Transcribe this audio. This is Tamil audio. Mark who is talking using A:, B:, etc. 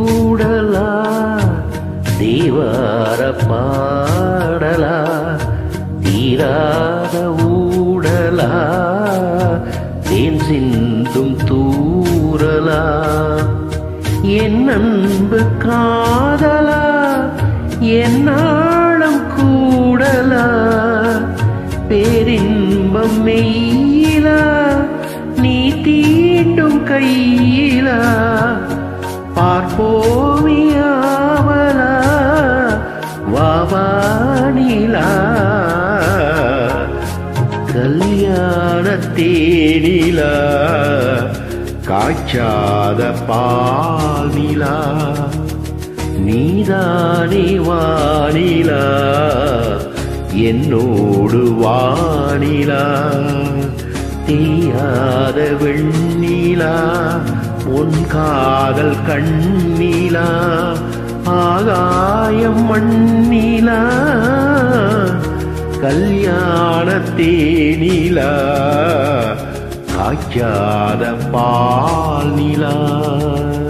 A: ஊடலா தேவார பாடலா தீராத ஊடலா தேன் சிந்தும் தூரலா என் அன்பு காதலா என்னாலும் கூடலா பேரின்பம் மெய்யிலா நீ தீண்டும் கையிலா பார்ப்போமியாவலா வாவானிலா கல்யாண தேனிலா காய்ச்சாத பாலிலா நீதானே வானிலா என்னோடு வானிலா தீயாத வெண்ணிலா உன் காதல் கண்ணீலா ஆகாயம் மண்ணிலா கல்யாண தேனிலா காய்ச்சாத பால் நிலா